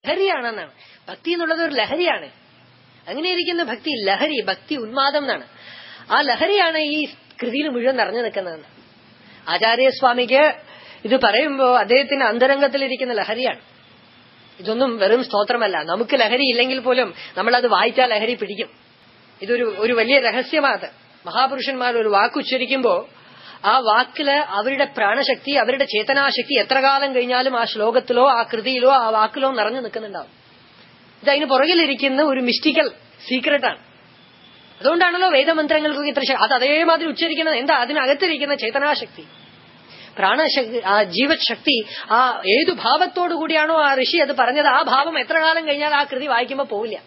ലഹരിയാണെന്നാണ് ഭക്തി എന്നുള്ളത് ഒരു ലഹരിയാണ് അങ്ങനെ ഇരിക്കുന്ന ഭക്തി ലഹരി ഭക്തി ഉന്മാദം എന്നാണ് ആ ലഹരിയാണ് ഈ കൃതിയിൽ മുഴുവൻ നിറഞ്ഞു നിൽക്കുന്നതെന്ന് ആചാര്യസ്വാമിക്ക് ഇത് പറയുമ്പോ അദ്ദേഹത്തിന്റെ അന്തരംഗത്തിലിരിക്കുന്ന ലഹരിയാണ് ഇതൊന്നും വെറും സ്തോത്രമല്ല നമുക്ക് ലഹരി ഇല്ലെങ്കിൽ പോലും നമ്മളത് വായിച്ചാൽ ലഹരി പിടിക്കും ഇതൊരു ഒരു വലിയ രഹസ്യമാണ് മഹാപുരുഷന്മാർ ഒരു വാക്ക് ഉച്ചരിക്കുമ്പോ ആ വാക്കില് അവരുടെ പ്രാണശക്തി അവരുടെ ചേതനാശക്തി എത്ര കാലം കഴിഞ്ഞാലും ആ ശ്ലോകത്തിലോ ആ കൃതിയിലോ ആ വാക്കിലോ നിറഞ്ഞു നിൽക്കുന്നുണ്ടാവും ഇത് അതിന് പുറകിലിരിക്കുന്ന ഒരു മിസ്റ്റിക്കൽ സീക്രട്ടാണ് അതുകൊണ്ടാണല്ലോ വേദമന്ത്രങ്ങൾക്കൊക്കെ ഇത്ര ശ- അത് അതേമാതിരി ഉച്ചരിക്കുന്നത് എന്താ അതിനകത്തിരിക്കുന്ന ചേതനാശക്തി പ്രാണശക്തി ആ ജീവശക്തി ആ ഏതു ഭാവത്തോടു കൂടിയാണോ ആ ഋഷി അത് പറഞ്ഞത് ആ ഭാവം എത്ര കാലം കഴിഞ്ഞാൽ ആ കൃതി വായിക്കുമ്പോൾ പോവില്ല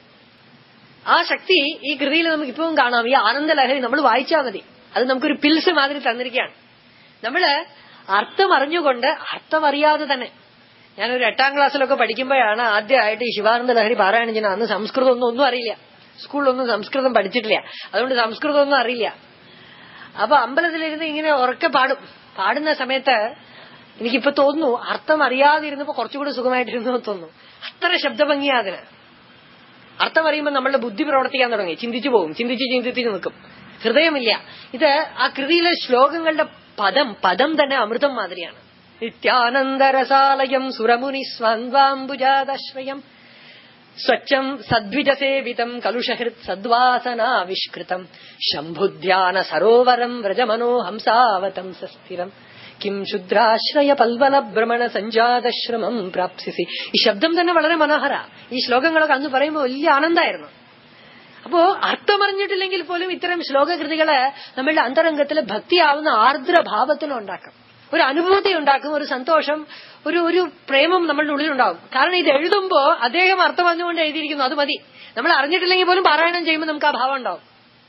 ആ ശക്തി ഈ കൃതിയിൽ നമുക്ക് ഇപ്പവും കാണാം ഈ ആനന്ദ ലഹരി നമ്മൾ വായിച്ചാൽ മതി അത് നമുക്കൊരു പിൽസ് മാതിരി തന്നിരിക്കുകയാണ് നമ്മള് അർത്ഥം അറിഞ്ഞുകൊണ്ട് അർത്ഥം അറിയാതെ തന്നെ ഞാനൊരു എട്ടാം ക്ലാസ്സിലൊക്കെ പഠിക്കുമ്പോഴാണ് ആദ്യമായിട്ട് ഈ ശിവാനന്ദ ലഹരി പാരായണം ചെയ്യുന്നത് അന്ന് സംസ്കൃതം ഒന്നും ഒന്നും അറിയില്ല സ്കൂളിലൊന്നും സംസ്കൃതം പഠിച്ചിട്ടില്ല അതുകൊണ്ട് സംസ്കൃതം ഒന്നും അറിയില്ല അപ്പൊ അമ്പലത്തിലിരുന്ന് ഇങ്ങനെ ഉറക്കെ പാടും പാടുന്ന സമയത്ത് എനിക്കിപ്പോ തോന്നുന്നു അർത്ഥം അറിയാതിരുന്നപ്പോ കുറച്ചുകൂടി സുഖമായിട്ടിരുന്നു എന്ന് തോന്നുന്നു അത്ര ശബ്ദഭംഗിയാ അതിന് അർത്ഥം അറിയുമ്പോൾ നമ്മളുടെ ബുദ്ധി പ്രവർത്തിക്കാൻ തുടങ്ങി ചിന്തിച്ചു പോകും ചിന്തിച്ച് ചിന്തിച്ച് നിൽക്കും ഹൃദയമില്ല ഇത് ആ കൃതിയിലെ ശ്ലോകങ്ങളുടെ പദം പദം തന്നെ അമൃതം മാതിരിയാണ് നിത്യാനന്ദരസാലയം സുരമുനി സ്വാൻവാംബുജാദശ്രയം സ്വച്ഛം സദ്വിജസേവിതം കലുഷഹൃത് സദ്വാസനാവിഷ്കൃതം ശംഭുധ്യാന സരോവരം വ്രജമനോ ഹംസാവതം സസ്ഥിരം കിം ശുദ്രാശ്രയ പൽവല ഭ്രമണ സഞ്ജാതശ്രമം പ്രാപ്സിസി ഈ ശബ്ദം തന്നെ വളരെ മനോഹര ഈ ശ്ലോകങ്ങളൊക്കെ അന്ന് പറയുമ്പോൾ വലിയ ആനന്ദമായിരുന്നു അപ്പോ അർത്ഥമറിഞ്ഞിട്ടില്ലെങ്കിൽ പോലും ഇത്തരം ശ്ലോകകൃതികള് നമ്മളുടെ അന്തരംഗത്തില് ഭക്തിയാവുന്ന ആർദ്രഭാവത്തിനുണ്ടാക്കും ഒരു അനുഭൂതി ഉണ്ടാക്കും ഒരു സന്തോഷം ഒരു ഒരു പ്രേമം നമ്മളുടെ ഉള്ളിലുണ്ടാവും കാരണം ഇത് എഴുതുമ്പോ അദ്ദേഹം അർത്ഥം പറഞ്ഞുകൊണ്ട് എഴുതിയിരിക്കുന്നു അത് മതി നമ്മൾ അറിഞ്ഞിട്ടില്ലെങ്കിൽ പോലും പാരായണം ചെയ്യുമ്പോൾ നമുക്ക് ആ ഭാവം ഉണ്ടാവും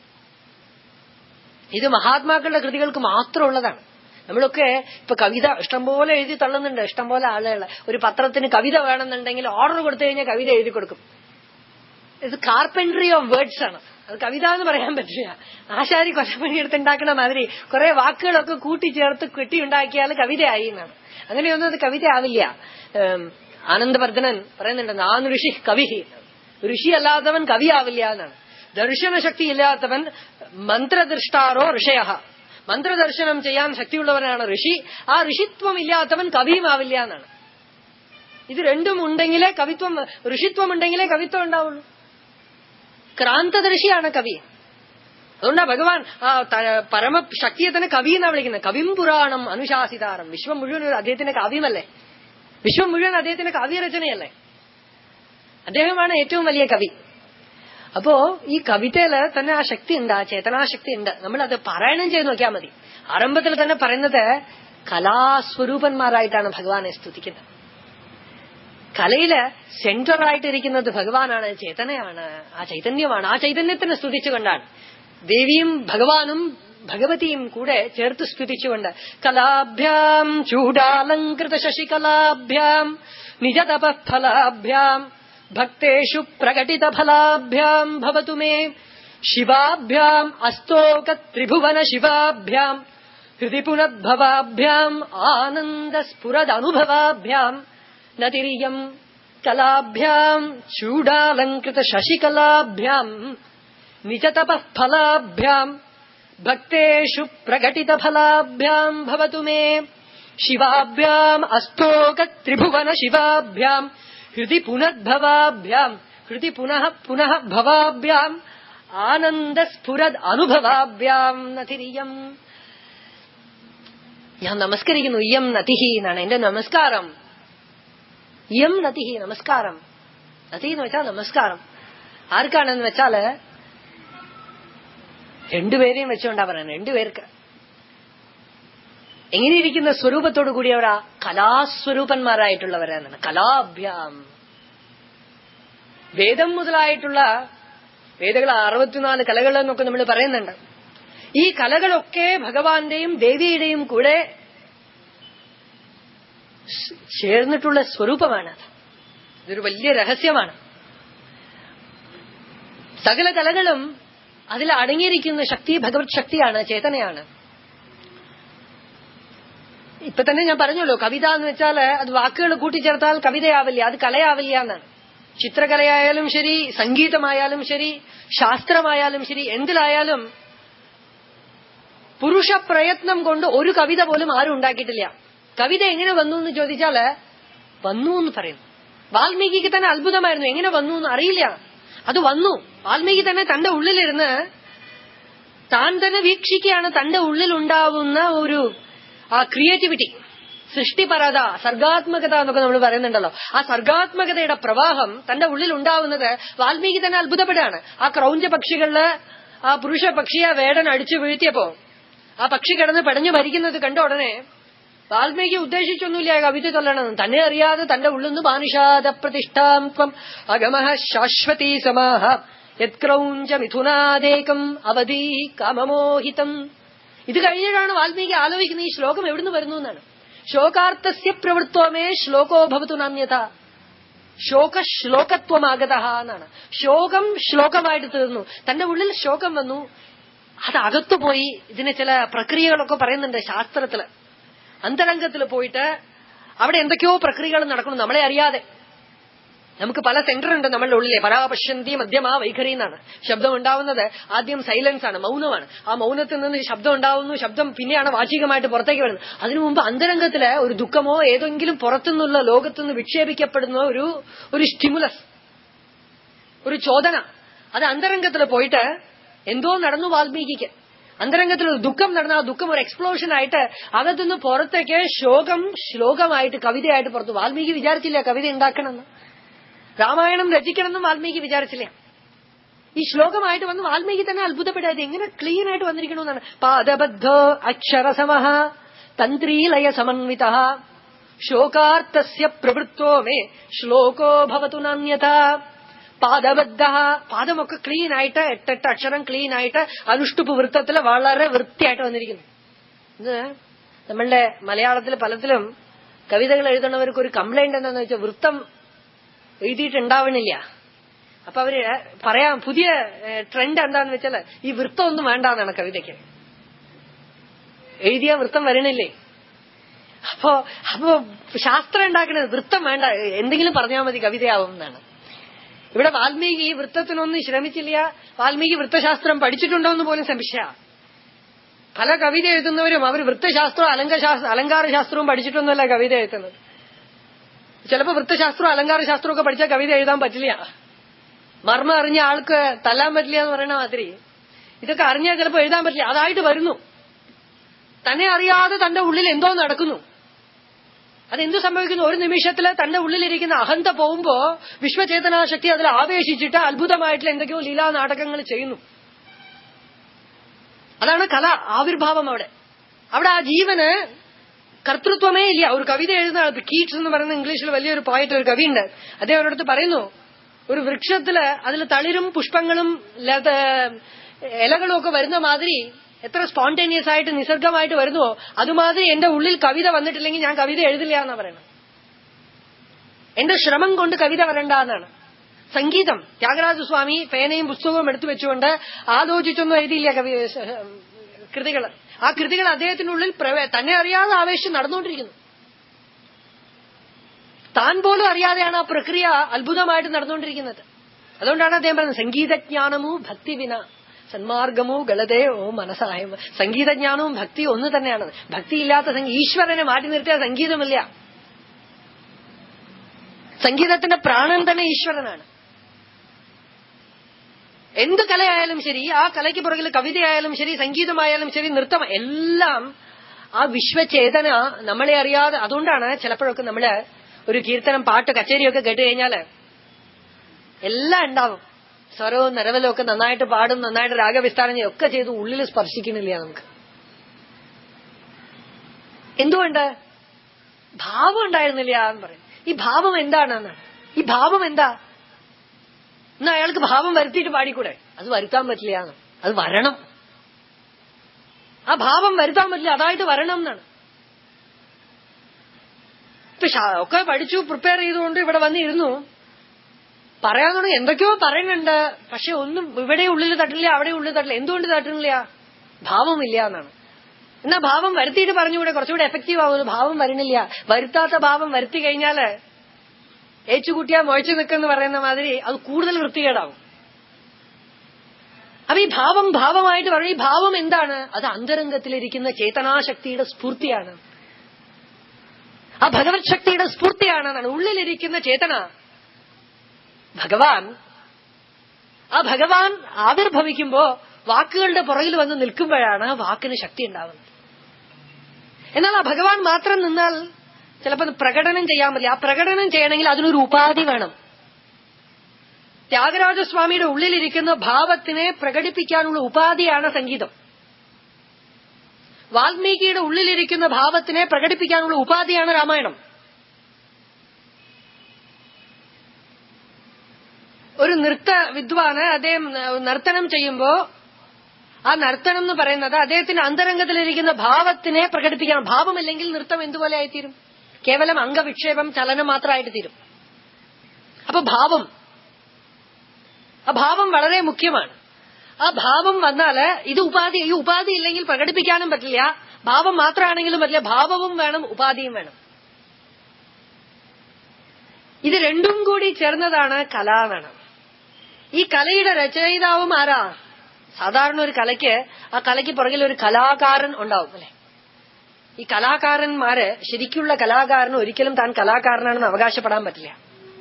ഇത് മഹാത്മാക്കളുടെ കൃതികൾക്ക് മാത്രമുള്ളതാണ് നമ്മളൊക്കെ ഇപ്പൊ കവിത ഇഷ്ടംപോലെ എഴുതി തള്ളുന്നുണ്ട് ഇഷ്ടംപോലെ ആളുകൾ ഒരു പത്രത്തിന് കവിത വേണമെന്നുണ്ടെങ്കിൽ ഓർഡർ കൊടുത്തു കഴിഞ്ഞാൽ കവിത എഴുതി കൊടുക്കും ഇത് കാർപ്പൻട്രി ഓഫ് വേർഡ്സ് ആണ് അത് കവിത എന്ന് പറയാൻ പറ്റില്ല ആശാരി കൊലപ്പണി എടുത്തുണ്ടാക്കുന്ന മാതിരി കുറെ വാക്കുകളൊക്കെ കൂട്ടിച്ചേർത്ത് കെട്ടിയുണ്ടാക്കിയാൽ കവിതയായി എന്നാണ് അങ്ങനെയൊന്നും അത് കവിത ആവില്ല ഏം, ആനന്ദവർദ്ധനൻ പറയുന്നുണ്ട് നാൻ ഋഷി കവി ഋഷി അല്ലാത്തവൻ കവിയാവില്ല എന്നാണ് ദർശനശക്തി ഇല്ലാത്തവൻ മന്ത്രദൃഷ്ടാരോ ഋഷയ മന്ത്രദർശനം ചെയ്യാൻ ശക്തിയുള്ളവനാണ് ഋഷി ആ ഋഷിത്വം ഇല്ലാത്തവൻ കവിയുമാവില്ല എന്നാണ് ഇത് രണ്ടും ഉണ്ടെങ്കിലേ കവിത്വം ഋഷിത്വം ഉണ്ടെങ്കിലേ കവിത്വം ഉണ്ടാവുള്ളൂ ക്രാന്തദർശിയാണ് കവി അതുകൊണ്ടാ ഭഗവാൻ ആ ത- പരമശക്തിയെ തന്നെ കവി എന്നാ വിളിക്കുന്നത് കവിം പുരാണം അനുശാസിതാരം വിശ്വം മുഴുവൻ ഒരു അദ്ദേഹത്തിന്റെ കാവ്യമല്ലേ വിശ്വം മുഴുവൻ അദ്ദേഹത്തിന്റെ കാവ്യരചനയല്ലേ അദ്ദേഹമാണ് ഏറ്റവും വലിയ കവി അപ്പോ ഈ കവിതയില് തന്നെ ആ ശക്തി ഉണ്ട് ആ ചേതനാശക്തി ഉണ്ട് നമ്മൾ അത് പാരായണം ചെയ്ത് നോക്കിയാൽ മതി ആരംഭത്തിൽ തന്നെ പറയുന്നത് കലാസ്വരൂപന്മാരായിട്ടാണ് ഭഗവാനെ സ്തുതിക്കുന്നത് കലയില് സെന്റർ ആയിട്ടിരിക്കുന്നത് ഭഗവാനാണ് ചേതനയാണ് ആ ചൈതന്യമാണ് ആ ചൈതന്യത്തിനെ സ്തുതിച്ചുകൊണ്ടാണ് ദേവിയും ഭഗവാനും ഭഗവതിയും കൂടെ ചേർത്ത് സ്തുതിച്ചുകൊണ്ട് കലാഭ്യാം ചൂടാലങ്കൃത ശശികലാഭ്യാം നിജതപഫലാഭ്യാം ഭക്തേഷു പ്രകടിത ഫലാഭ്യാം ഭവതു മേ ശിവാഭ്യാം അസ്തോക ത്രിഭുവന ശിവാഭ്യാം ഹൃദി പുനദ്ഭവാഭ്യാം ആനന്ദസ്ഫുരദനുഭവാഭ്യാം നതിരിയം കലാഭ്യാം ചൂടാലങ്കൃത ശശികലാഭ്യാം നിജതപഫലാഭ്യാം ഭക്തേഷു പ്രകടിത ഫലാഭ്യാം ഭവതു മേ ശിവാഭ്യാം അസ്തോക ത്രിഭുവന ശിവാഭ്യാം ഹൃദി പുനദ്ഭവാഭ്യാം ഹൃദി പുനഃ പുനഃ ഭവാഭ്യാം ആനന്ദസ്ഫുരദ് അനുഭവാഭ്യാം നതിരിയം ഞാൻ നമസ്കരിക്കുന്നു ഇയം നതിഹി എന്നാണ് എന്റെ നമസ്കാരം ഇയം നതിഹി നമസ്കാരം നതി എന്ന് വെച്ചാൽ നമസ്കാരം ആർക്കാണെന്ന് വെച്ചാല് രണ്ടുപേരെയും വെച്ചുകൊണ്ടാ പറയുന്നത് രണ്ടുപേർക്ക് എങ്ങനെയിരിക്കുന്ന സ്വരൂപത്തോടു കൂടിയവരാ കലാസ്വരൂപന്മാരായിട്ടുള്ളവരാണ് കലാഭ്യാം വേദം മുതലായിട്ടുള്ള വേദകൾ അറുപത്തിനാല് കലകൾ എന്നൊക്കെ നമ്മൾ പറയുന്നുണ്ട് ഈ കലകളൊക്കെ ഭഗവാന്റെയും ദേവിയുടെയും കൂടെ സ് ചേർന്നിട്ടുള്ള സ്വരൂപമാണ് അത് ഇതൊരു വലിയ രഹസ്യമാണ് സകല കലകളും അതിൽ അടങ്ങിയിരിക്കുന്ന ശക്തി ഭഗവത് ശക്തിയാണ് ചേതനയാണ് ഇപ്പൊ തന്നെ ഞാൻ പറഞ്ഞല്ലോ കവിത എന്ന് വെച്ചാൽ അത് വാക്കുകൾ കൂട്ടിച്ചേർത്താൽ കവിതയാവില്ല അത് കലയാവില്ല എന്നാണ് ചിത്രകലയായാലും ശരി സംഗീതമായാലും ശരി ശാസ്ത്രമായാലും ശരി എന്തിലായാലും പുരുഷ പ്രയത്നം കൊണ്ട് ഒരു കവിത പോലും ആരും ഉണ്ടാക്കിയിട്ടില്ല കവിത എങ്ങനെ വന്നു എന്ന് ചോദിച്ചാല് വന്നു എന്ന് പറയുന്നു വാൽമീകിക്ക് തന്നെ അത്ഭുതമായിരുന്നു എങ്ങനെ വന്നു എന്ന് അറിയില്ല അത് വന്നു വാൽമീകി തന്നെ തന്റെ ഉള്ളിലിരുന്ന് താൻ തന്നെ വീക്ഷിക്കുകയാണ് തന്റെ ഉള്ളിൽ ഉണ്ടാവുന്ന ഒരു ആ ക്രിയേറ്റിവിറ്റി സൃഷ്ടിപരത സർഗാത്മകത എന്നൊക്കെ നമ്മൾ പറയുന്നുണ്ടല്ലോ ആ സർഗാത്മകതയുടെ പ്രവാഹം തന്റെ ഉള്ളിൽ ഉണ്ടാവുന്നത് വാൽമീകി തന്നെ അത്ഭുതപ്പെടുകയാണ് ആ ക്രൗഞ്ച പക്ഷികളില് ആ പുരുഷ പക്ഷിയെ വേടൻ അടിച്ചു വീഴ്ത്തിയപ്പോ ആ പക്ഷി കിടന്ന് പടഞ്ഞു മരിക്കുന്നത് കണ്ട ഉടനെ വാൽമീകി ഉദ്ദേശിച്ചൊന്നുമില്ല ആ കവിത ചൊല്ലണമെന്ന് തന്നെ അറിയാതെ തന്റെ ഉള്ളിൽ നിന്ന് മാനുഷാദ പ്രതിഷ്ഠാം ത്വം അഗമഃ ശാശ്വതീ സമാഹ യത്ക്രൗഞ്ച മിഥുനാദേകം അവധി കാമമോഹിതം ഇത് കഴിഞ്ഞിട്ടാണ് വാൽമീകി ആലോചിക്കുന്നത് ഈ ശ്ലോകം എവിടുന്ന് വരുന്നു എന്നാണ് ശോകാർത്ഥസ്യ പ്രവൃത്വമേ ശ്ലോകോ ഭവതു നാമ്യത ശോക ശ്ലോകത്വമാഗത എന്നാണ് ശോകം ശ്ലോകമായിട്ട് തീർന്നു തന്റെ ഉള്ളിൽ ശോകം വന്നു അത് അകത്തു പോയി ഇതിന് ചില പ്രക്രിയകളൊക്കെ പറയുന്നുണ്ട് ശാസ്ത്രത്തില് അന്തരംഗത്തിൽ പോയിട്ട് അവിടെ എന്തൊക്കെയോ പ്രക്രിയകൾ നടക്കണം നമ്മളെ അറിയാതെ നമുക്ക് പല സെന്റർ ഉണ്ട് നമ്മളുടെ ഉള്ളിലെ പരാപശ്യന്തി മധ്യമാ വൈഖരി എന്നാണ് ശബ്ദം ഉണ്ടാവുന്നത് ആദ്യം സൈലൻസ് ആണ് മൗനമാണ് ആ മൗനത്തിൽ നിന്ന് ശബ്ദം ഉണ്ടാവുന്നു ശബ്ദം പിന്നെയാണ് വാചികമായിട്ട് പുറത്തേക്ക് വരുന്നത് അതിനു മുമ്പ് അന്തരംഗത്തില് ഒരു ദുഃഖമോ ഏതെങ്കിലും പുറത്തുനിന്നുള്ള ലോകത്തുനിന്ന് വിക്ഷേപിക്കപ്പെടുന്ന ഒരു ഒരു സ്റ്റിമുലസ് ഒരു ചോദന അത് അന്തരംഗത്തിൽ പോയിട്ട് എന്തോ നടന്നു വാൽമീകിക്ക് അന്തരംഗത്തിൽ ഒരു ദുഃഖം നടന്ന ആ ദുഃഖം ഒരു എക്സ്പ്ലോഷൻ ആയിട്ട് അകത്തുനിന്ന് പുറത്തേക്ക് ശോകം ശ്ലോകമായിട്ട് കവിതയായിട്ട് പുറത്തു വാൽമീകി വിചാരിച്ചില്ല കവിത ഉണ്ടാക്കണമെന്ന് രാമായണം രചിക്കണമെന്നും വാൽമീകി വിചാരിച്ചില്ല ഈ ശ്ലോകമായിട്ട് വന്ന് വാൽമീകി തന്നെ അത്ഭുതപ്പെടാതെ എങ്ങനെ ക്ലീൻ ആയിട്ട് വന്നിരിക്കണമെന്നാണ് പാദബദ്ധോ അക്ഷരസമഹ തന്ത്രീലയ സമന്വിത ശോകാർത്ഥസ്യ പ്രവൃത്തോ മേ ശ്ലോകോ ഭവതു നാന്യത പാദബദ്ധ പാദമൊക്കെ ക്ലീൻ ആയിട്ട് എട്ടെട്ട് അക്ഷരം ക്ലീൻ ആയിട്ട് അനുഷ്ടുപ്പ് വൃത്തത്തിൽ വളരെ വൃത്തിയായിട്ട് വന്നിരിക്കുന്നു ഇത് നമ്മളുടെ മലയാളത്തിൽ പലത്തിലും കവിതകൾ എഴുതുന്നവർക്ക് ഒരു കംപ്ലൈന്റ് എന്താണെന്ന് വെച്ചാൽ വൃത്തം എഴുതിയിട്ടുണ്ടാവണില്ല അപ്പൊ അവര് പറയാം പുതിയ ട്രെൻഡ് എന്താന്ന് വെച്ചാല് ഈ വൃത്തം ഒന്നും വേണ്ടാന്നാണ് കവിതയ്ക്ക് എഴുതിയ വൃത്തം വരണില്ലേ അപ്പോ അപ്പോ ശാസ്ത്രം ഉണ്ടാക്കണത് വൃത്തം വേണ്ട എന്തെങ്കിലും പറഞ്ഞാൽ മതി കവിതയാവും എന്നാണ് ഇവിടെ വാൽമീകി വൃത്തത്തിനൊന്നും ശ്രമിച്ചില്ല വാൽമീകി വൃത്തശാസ്ത്രം പഠിച്ചിട്ടുണ്ടോ എന്ന് പോലും സംശയ പല കവിത എഴുതുന്നവരും അവർ വൃത്തശാസ്ത്രവും അലങ്കാരശാസ്ത്ര അലങ്കാരശാസ്ത്രവും പഠിച്ചിട്ടൊന്നുമല്ല കവിത എഴുതുന്നത് ചിലപ്പോ വൃത്തശാസ്ത്രവും അലങ്കാരശാസ്ത്രവും ഒക്കെ പഠിച്ചാൽ കവിത എഴുതാൻ പറ്റില്ല മർമ്മ അറിഞ്ഞ ആൾക്ക് തല്ലാൻ പറ്റില്ല എന്ന് പറയുന്ന മാതിരി ഇതൊക്കെ അറിഞ്ഞാൽ ചിലപ്പോൾ എഴുതാൻ പറ്റില്ല അതായിട്ട് വരുന്നു തന്നെ അറിയാതെ തന്റെ ഉള്ളിൽ എന്തോ നടക്കുന്നു അതെന്ത് സംഭവിക്കുന്നു ഒരു നിമിഷത്തില് തന്റെ ഉള്ളിലിരിക്കുന്ന അഹന്ത പോകുമ്പോ വിശ്വചേതനാശക്തി അതിൽ ആവേശിച്ചിട്ട് അത്ഭുതമായിട്ടുള്ള എന്തൊക്കെയോ ലീലാ നാടകങ്ങൾ ചെയ്യുന്നു അതാണ് കല ആവിർഭാവം അവിടെ അവിടെ ആ ജീവന് കർത്തൃത്വമേ ഇല്ല ഒരു കവിത എഴുതുന്ന ആൾ കീറ്റ്സ് എന്ന് പറയുന്ന ഇംഗ്ലീഷിൽ വലിയൊരു പോയിട്ട് ഒരു കവിയുണ്ട് അദ്ദേഹം ഒരിടത്ത് പറയുന്നു ഒരു വൃക്ഷത്തില് അതിൽ തളിരും പുഷ്പങ്ങളും ഇലകളും ഒക്കെ വരുന്ന മാതിരി എത്ര സ്പോണ്ടേനിയസ് ആയിട്ട് നിസർഗമായിട്ട് വരുന്നുവോ അതുമാതിരി എന്റെ ഉള്ളിൽ കവിത വന്നിട്ടില്ലെങ്കിൽ ഞാൻ കവിത എഴുതില്ല എന്നാ പറയുന്നത് എന്റെ ശ്രമം കൊണ്ട് കവിത വരണ്ട എന്നാണ് സംഗീതം ത്യാഗരാജസ്വാമി പേനയും പുസ്തകവും എടുത്തു വെച്ചുകൊണ്ട് ആലോചിച്ചൊന്നും എഴുതിയില്ല കവി കൃതികൾ ആ കൃതികൾ അദ്ദേഹത്തിന്റെ ഉള്ളിൽ തന്നെ അറിയാതെ ആവേശം നടന്നുകൊണ്ടിരിക്കുന്നു താൻ പോലും അറിയാതെയാണ് ആ പ്രക്രിയ അത്ഭുതമായിട്ട് നടന്നുകൊണ്ടിരിക്കുന്നത് അതുകൊണ്ടാണ് അദ്ദേഹം പറയുന്നത് സംഗീതജ്ഞാനമോ ഭക്തിവിന സന്മാർഗമോ ഗളതേ ഓ മനസ്സായം സംഗീതജ്ഞാനവും ഭക്തി ഒന്ന് തന്നെയാണ് ഭക്തിയില്ലാത്ത ഈശ്വരനെ മാറ്റി നിർത്തിയ സംഗീതമില്ല സംഗീതത്തിന്റെ പ്രാണൻ തന്നെ ഈശ്വരനാണ് എന്ത് കലയായാലും ശരി ആ കലയ്ക്ക് പുറകിൽ കവിതയായാലും ശരി സംഗീതമായാലും ശരി നൃത്തം എല്ലാം ആ വിശ്വചേതന നമ്മളെ അറിയാതെ അതുകൊണ്ടാണ് ചിലപ്പോഴൊക്കെ നമ്മള് ഒരു കീർത്തനം പാട്ട് കച്ചേരിയൊക്കെ കേട്ട് കഴിഞ്ഞാല് എല്ലാം ഉണ്ടാവും സ്വരവും നിറവലും ഒക്കെ നന്നായിട്ട് പാടും നന്നായിട്ട് രാഗവിസ്താരം ചെയ്യും ഒക്കെ ചെയ്ത് ഉള്ളിൽ സ്പർശിക്കണില്ല നമുക്ക് എന്തുകൊണ്ട് ഭാവം ഉണ്ടായിരുന്നില്ല എന്ന് പറയും ഈ ഭാവം എന്താണെന്ന് ഈ ഭാവം എന്താ എന്നാ അയാൾക്ക് ഭാവം വരുത്തിയിട്ട് പാടിക്കൂടെ അത് വരുത്താൻ പറ്റില്ല എന്ന് അത് വരണം ആ ഭാവം വരുത്താൻ പറ്റില്ല അതായിട്ട് വരണം എന്നാണ് ഇപ്പൊ ഒക്കെ പഠിച്ചു പ്രിപ്പയർ ചെയ്തുകൊണ്ട് ഇവിടെ വന്നിരുന്നു പറയാൻ തുടങ്ങി എന്തൊക്കെയോ പറയുന്നുണ്ട് പക്ഷെ ഒന്നും ഇവിടെ ഉള്ളിൽ തട്ടില്ല അവിടെ ഉള്ളിൽ തട്ടില്ല എന്തുകൊണ്ട് തട്ടുന്നില്ല ഭാവമില്ല എന്നാണ് എന്നാ ഭാവം വരുത്തിയിട്ട് പറഞ്ഞുകൂടെ കുറച്ചുകൂടെ എഫക്റ്റീവ് ആവുന്നു ഭാവം വരുന്നില്ല വരുത്താത്ത ഭാവം വരുത്തി കഴിഞ്ഞാല് ഏച്ചുകൂട്ടിയാ മുഴച്ചു നിൽക്കെന്ന് പറയുന്ന മാതിരി അത് കൂടുതൽ വൃത്തികേടാവും അപ്പൊ ഈ ഭാവം ഭാവമായിട്ട് പറയും ഈ ഭാവം എന്താണ് അത് അന്തരംഗത്തിലിരിക്കുന്ന ചേതനാശക്തിയുടെ സ്ഫൂർത്തിയാണ് ആ ഭഗവത് ശക്തിയുടെ സ്ഫൂർത്തിയാണെന്നാണ് ഉള്ളിലിരിക്കുന്ന ചേതന ഭഗവാൻ ആ ഭഗവാൻ ആവിർഭവിക്കുമ്പോ വാക്കുകളുടെ പുറകിൽ വന്ന് നിൽക്കുമ്പോഴാണ് വാക്കിന് ശക്തി ഉണ്ടാവുന്നത് എന്നാൽ ആ ഭഗവാൻ മാത്രം നിന്നാൽ ചിലപ്പോൾ അത് പ്രകടനം ചെയ്യാൻ പറ്റില്ല ആ പ്രകടനം ചെയ്യണമെങ്കിൽ അതിനൊരു ഉപാധി വേണം ത്യാഗരാജസ്വാമിയുടെ ഉള്ളിലിരിക്കുന്ന ഭാവത്തിനെ പ്രകടിപ്പിക്കാനുള്ള ഉപാധിയാണ് സംഗീതം വാൽമീകിയുടെ ഉള്ളിലിരിക്കുന്ന ഭാവത്തിനെ പ്രകടിപ്പിക്കാനുള്ള ഉപാധിയാണ് രാമായണം ഒരു നൃത്ത വിദ്വാന് അദ്ദേഹം നർത്തനം ചെയ്യുമ്പോ ആ നർത്തനം എന്ന് പറയുന്നത് അദ്ദേഹത്തിന്റെ അന്തരംഗത്തിലിരിക്കുന്ന ഭാവത്തിനെ പ്രകടിപ്പിക്കണം ഭാവമില്ലെങ്കിൽ നൃത്തം എന്തുപോലെ ആയിത്തീരും കേവലം അംഗവിക്ഷേപം ചലനം മാത്രമായിട്ട് തീരും അപ്പൊ ഭാവം ആ ഭാവം വളരെ മുഖ്യമാണ് ആ ഭാവം വന്നാല് ഇത് ഉപാധി ഈ ഉപാധി ഇല്ലെങ്കിൽ പ്രകടിപ്പിക്കാനും പറ്റില്ല ഭാവം മാത്രമാണെങ്കിലും പറ്റില്ല ഭാവവും വേണം ഉപാധിയും വേണം ഇത് രണ്ടും കൂടി ചേർന്നതാണ് കല വേണം ഈ കലയുടെ രചയിതാവും ആരാ സാധാരണ ഒരു കലയ്ക്ക് ആ കലയ്ക്ക് പുറകിൽ ഒരു കലാകാരൻ ഉണ്ടാവും അല്ലെ ഈ കലാകാരന്മാര് ശരിക്കുള്ള കലാകാരന് ഒരിക്കലും താൻ കലാകാരനാണെന്ന് അവകാശപ്പെടാൻ പറ്റില്ല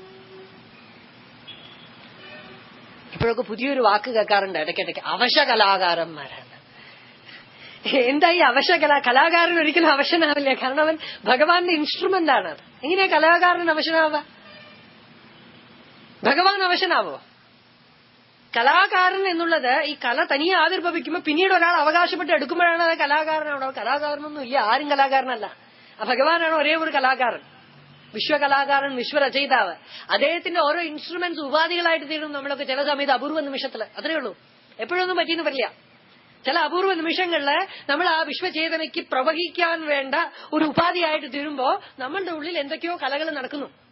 ഇപ്പോഴൊക്കെ പുതിയൊരു വാക്ക് കേൾക്കാറുണ്ട് ഇടയ്ക്കിടയ്ക്ക് അവശ കലാകാരന്മാരാണ് എന്താ ഈ അവശ കലാ കലാകാരൻ ഒരിക്കലും അവശനാവില്ല കാരണം അവൻ ഭഗവാന്റെ ഇൻസ്ട്രുമെന്റ് ആണ് അത് എങ്ങനെയാ കലാകാരൻ അവശനാവുക ഭഗവാൻ അവശനാവോ കലാകാരൻ എന്നുള്ളത് ഈ കല തനിയെ ആവിർഭവിക്കുമ്പോൾ പിന്നീട് ഒരാൾ അവകാശപ്പെട്ട് എടുക്കുമ്പോഴാണ് അത് കലാകാരനാണോ കലാകാരനൊന്നും ഇല്ല ആരും കലാകാരനല്ല ആ ഭഗവാനാണ് ഒരേ ഒരു കലാകാരൻ വിശ്വകലാകാരൻ വിശ്വരചയിതാവ് അദ്ദേഹത്തിന്റെ ഓരോ ഇൻസ്ട്രുമെന്റ്സ് ഉപാധികളായിട്ട് തീരും നമ്മളൊക്കെ ചില സമയത്ത് അപൂർവ നിമിഷത്തില് അത്രേ ഉള്ളൂ എപ്പോഴൊന്നും പറ്റിയെന്ന് പറ്റില്ല ചില അപൂർവ നിമിഷങ്ങളില് നമ്മൾ ആ വിശ്വചേതനയ്ക്ക് പ്രവഹിക്കാൻ വേണ്ട ഒരു ഉപാധിയായിട്ട് തീരുമ്പോ നമ്മളുടെ ഉള്ളിൽ എന്തൊക്കെയോ കലകൾ നടക്കുന്നു